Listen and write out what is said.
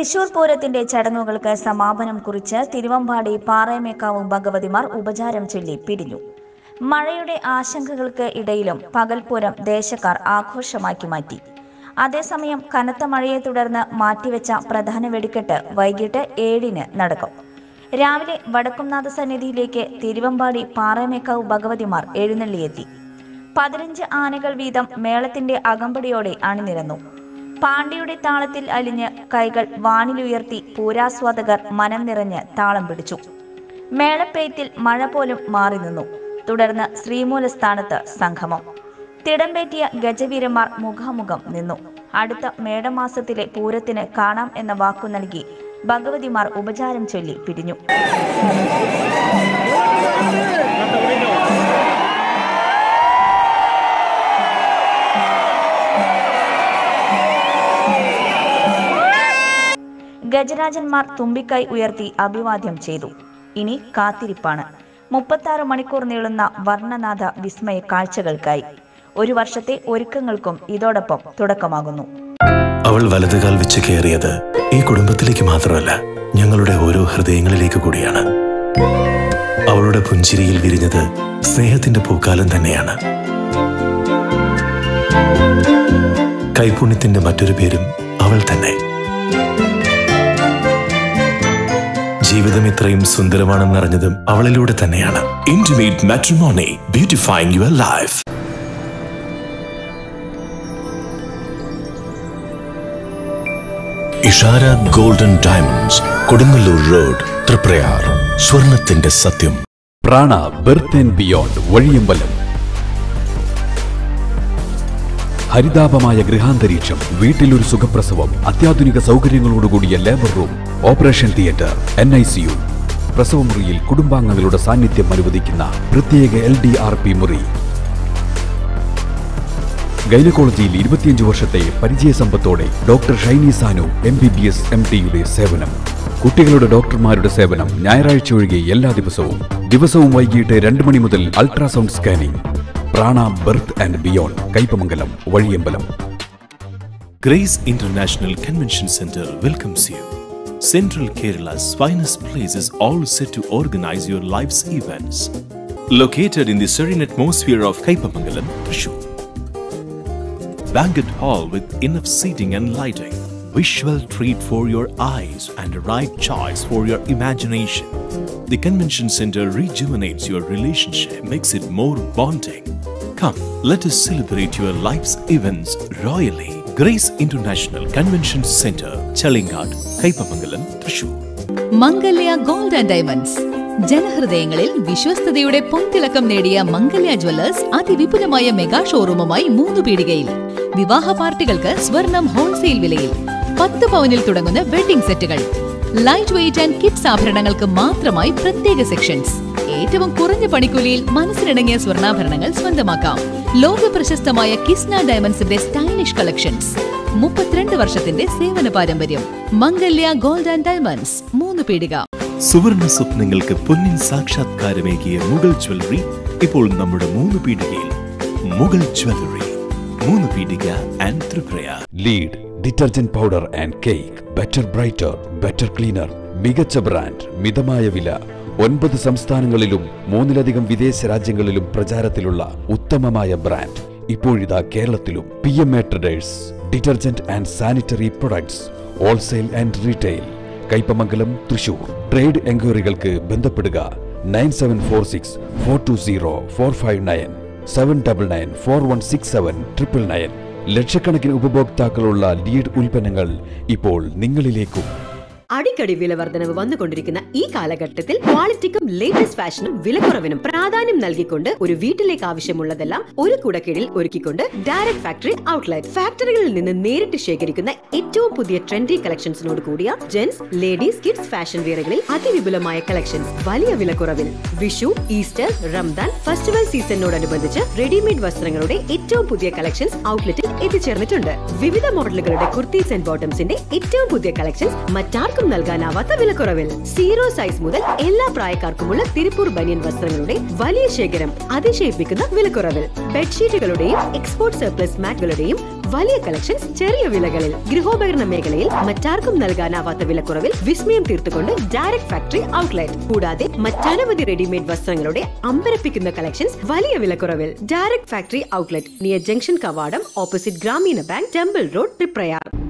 തൃശൂർ പൂരത്തിന്റെ ചടങ്ങുകൾക്ക് സമാപനം കുറിച്ച് തിരുവമ്പാടി പാറയമേക്കാവ് ഭഗവതിമാർ ഉപചാരം ചൊല്ലി പിരിഞ്ഞു മഴയുടെ ആശങ്കകൾക്ക് ഇടയിലും പകൽപൂരം ദേശക്കാർ ആഘോഷമാക്കി മാറ്റി അതേസമയം കനത്ത മഴയെ തുടർന്ന് മാറ്റിവെച്ച പ്രധാന വെടിക്കെട്ട് വൈകിട്ട് ഏഴിന് നടക്കും രാവിലെ വടക്കുംനാഥ സന്നിധിയിലേക്ക് തിരുവമ്പാടി പാറയമേക്കാവ് ഭഗവതിമാർ എഴുന്നള്ളിയെത്തി പതിനഞ്ച് ആനകൾ വീതം മേളത്തിന്റെ അകമ്പടിയോടെ അണിനിരന്നു പാണ്ഡ്യയുടെ താളത്തിൽ അലിഞ്ഞ് കൈകൾ വാനിലുയർത്തി പൂരാസ്വാദകർ മനം നിറഞ്ഞ് താളം പിടിച്ചു മേളപ്പെയ്ത്തിൽ മഴ പോലും മാറി നിന്നു തുടർന്ന് ശ്രീമൂലസ്ഥാനത്ത് സംഗമം തിടമ്പേറ്റിയ ഗജവീരന്മാർ മുഖാമുഖം നിന്നു അടുത്ത മേടമാസത്തിലെ പൂരത്തിന് കാണാം എന്ന വാക്കു നൽകി ഭഗവതിമാർ ഉപചാരം ചൊല്ലി പിരിഞ്ഞു ഗജരാജന്മാർ തുമ്പിക്കൈ ഉയർത്തി അഭിവാദ്യം ചെയ്തു ഇനി കാത്തിരിപ്പാണ് മുപ്പത്താറ് മണിക്കൂർ നീളുന്ന വർണ്ണനാഥ വിസ്മയ കാഴ്ചകൾക്കായി ഒരു വർഷത്തെ ഒരുക്കങ്ങൾക്കും ഇതോടൊപ്പം തുടക്കമാകുന്നു അവൾ വലതുകാൽ വെച്ച് കയറിയത് ഈ കുടുംബത്തിലേക്ക് മാത്രമല്ല ഞങ്ങളുടെ ഓരോ ഹൃദയങ്ങളിലേക്ക് കൂടിയാണ് അവളുടെ പുഞ്ചിരിയിൽ വിരിഞ്ഞത് സ്നേഹത്തിന്റെ പൂക്കാലം തന്നെയാണ് കൈപുണ്യത്തിന്റെ മറ്റൊരു പേരും അവൾ തന്നെ ജീവിതം ഇത്രയും സുന്ദരമാണെന്നറിഞ്ഞതും അവളിലൂടെ തന്നെയാണ് intimate matrimony beautifying your life Ishara golden diamonds Kodungallur road Triprayar സ്വർണത്തിന്റെ സത്യം Prana birth and beyond Vazhiyambalam ഹരിതാപമായ ഗൃഹാന്തരീക്ഷം വീട്ടിലൊരു സുഖപ്രസവം അത്യാധുനിക സൗകര്യങ്ങളോടുകൂടിയ labour room operation theatre N I C U പ്രസവമുറിയിൽ കുടുംബാംഗങ്ങളുടെ സാന്നിധ്യം അനുവദിക്കുന്ന പ്രത്യേക എൽ ഡി ആർ പി മുറി ഗൈനക്കോളജിയിൽ ഇരുപത്തിയഞ്ച് വർഷത്തെ പരിചയസമ്പത്തോടെ doctor Shiny Sanu M B B S M ടിയുടെ സേവനം കുട്ടികളുടെ ഡോക്ടർമാരുടെ സേവനം ഞായറാഴ്ച ഒഴികെ എല്ലാ ദിവസവും ദിവസവും വൈകിട്ട് രണ്ട് മണി മുതൽ ultrasound scanning Prana birth and beyond Kaipamangalam Vazhiyambalam Grace International Convention Center welcomes you. Central Kerala's finest place is all set to organize your life's events. Located in the serene atmosphere of Kaipamangalam, Thrissur. Banquet hall with enough seating and lighting. Visual treat for your eyes and a right choice for your imagination. The convention center rejuvenates your relationship, makes it more bonding. Come, let us celebrate your life's events royally. Grace International Convention Center, Chalingad, Kaipamangalam, Thrissur. Mangalya gold and diamonds ജനഹൃദയങ്ങളിൽ വിശ്വസ്തയുടെ പൊൻതിളക്കം നേടിയ Mangalya Jewellers അതിവിപുലമായ mega ഷോറൂമുമായി മൂന്ന് പീടികയിൽ വിവാഹ പാർട്ടികൾക്ക് സ്വർണം wholesale വിലയിൽ പത്ത് പവനിൽ തുടങ്ങുന്ന വെഡിംഗ് സെറ്റുകൾ ലൈറ്റ് വെയിറ്റ് ആൻഡ് കിഡ്സ് ആഭരണങ്ങൾക്ക് മാത്രമായി പ്രത്യേക സെക്ഷൻസ് ഏറ്റവും കുറഞ്ഞ പണിക്കൂലിയിൽ മനസ്സിനിണങ്ങിയ സ്വർണ്ണാഭരണങ്ങൾ സ്വന്തമാക്കാം ലോക പ്രശസ്തമായ കിസ്ന ഡയമണ്ട്സിന്റെ സ്റ്റൈലിഷ് കളക്ഷൻസ് മുപ്പത്തിരണ്ട് വർഷത്തിന്റെ സേവന പാരമ്പര്യം മംഗല്യ ഗോൾഡ് ആൻഡ് ഡയമണ്ട്സ് മൂന്ന് പീടിക സുവർണ സ്വപ്നങ്ങൾക്ക് പൊന്നിൻ സാക്ഷാത്കാരമേകിയ മുഗൾ ജ്വല്ലറി ഇപ്പോൾ നമ്മുടെ മൂന്ന് പീടികയിൽ മുഗൾ ജ്വല്ലറി മൂന്ന് പീടിക and Tripura lead detergent powder and cake better brighter better cleaner മികച്ച ബ്രാൻഡ് മിതമായ വില ഒൻപത് സംസ്ഥാനങ്ങളിലും മൂന്നിലധികം വിദേശ രാജ്യങ്ങളിലും പ്രചാരത്തിലുള്ള ഉത്തമമായ ബ്രാൻഡ് ഇപ്പോഴിതാ കേരളത്തിലും P M A traders detergent and sanitary products wholesale and retail Kaipamangalam Thrissur trade എൻക്വയറികൾക്ക് ബന്ധപ്പെടുക nine seven four six four two zero four five nine seven double nine four one six seven triple nine ലക്ഷക്കണക്കിന് ഉപഭോക്താക്കളുള്ള lead ഉൽപ്പന്നങ്ങൾ ഇപ്പോൾ നിങ്ങളിലേക്കും അടിക്കടി വില വർധനവ് വന്നുകൊണ്ടിരിക്കുന്ന ഈ കാലഘട്ടത്തിൽ ക്വാളിറ്റിക്കും ലേറ്റസ്റ്റ് ഫാഷനും വിലക്കുറവിനും പ്രാധാന്യം നൽകിക്കൊണ്ട് ഒരു വീട്ടിലേക്ക് ആവശ്യമുള്ളതെല്ലാം ഒരു കുടക്കീഴിൽ ഒരുക്കിക്കൊണ്ട് ഡയറക്ട് ഫാക്ടറി ഔട്ട്ലെറ്റ് ഫാക്ടറികളിൽ നിന്ന് നേരിട്ട് ശേഖരിക്കുന്ന ഏറ്റവും പുതിയ ട്രെൻഡി കളക്ഷൻസിനോട് കൂടിയ ജെന്റ്സ് ലേഡീസ് കിഡ്സ് ഫാഷൻ വെയറുകളിൽ അതിവിപുലമായ കളക്ഷൻസ് വലിയ വിലക്കുറവിൽ വിഷു ഈസ്റ്റർ റംദാൻ ഫെസ്റ്റിവൽ സീസണിനോടനുബന്ധിച്ച് റെഡിമെയ്ഡ് വസ്ത്രങ്ങളുടെ ഏറ്റവും പുതിയ കളക്ഷൻസ് ഔട്ട്ലെറ്റിൽ എത്തിച്ചേർന്നിട്ടുണ്ട് വിവിധ മോഡലുകളുടെ കുർത്തീസ് ആൻഡ് ബോട്ടംസിന്റെ ഏറ്റവും പുതിയ കളക്ഷൻസ് മറ്റാർ മറ്റാർക്കും നൽകാനാവാത്ത വിലക്കുറവിൽ സീറോ സൈസ് മുതൽ എല്ലാ പ്രായക്കാർക്കുമുള്ള തിരുപ്പൂർ ബനിയൻ വസ്ത്രങ്ങളുടെ വലിയ ശേഖരം അതിശയിപ്പിക്കുന്ന വിലക്കുറവിൽ ബെഡ്ഷീറ്റുകളുടെയും എക്സ്പോർട്ട് സർപ്ലസ് മാറ്റുകളുടെയും വലിയ കളക്ഷൻസ് ചെറിയ വിലകളിൽ ഗൃഹോപകരണ മേഖലയിൽ മറ്റാർക്കും നൽകാനാവാത്ത വിലക്കുറവിൽ വിസ്മയം തീർത്തുകൊണ്ട് ഡയറക്ട് ഫാക്ടറി ഔട്ട്ലെറ്റ് കൂടാതെ മറ്റനവധി റെഡിമെയ്ഡ് വസ്ത്രങ്ങളുടെ അമ്പരപ്പിക്കുന്ന കളക്ഷൻസ് വലിയ വിലക്കുറവിൽ direct factory outlet near junction കവാടം opposite Grameena bank temple road Triprayar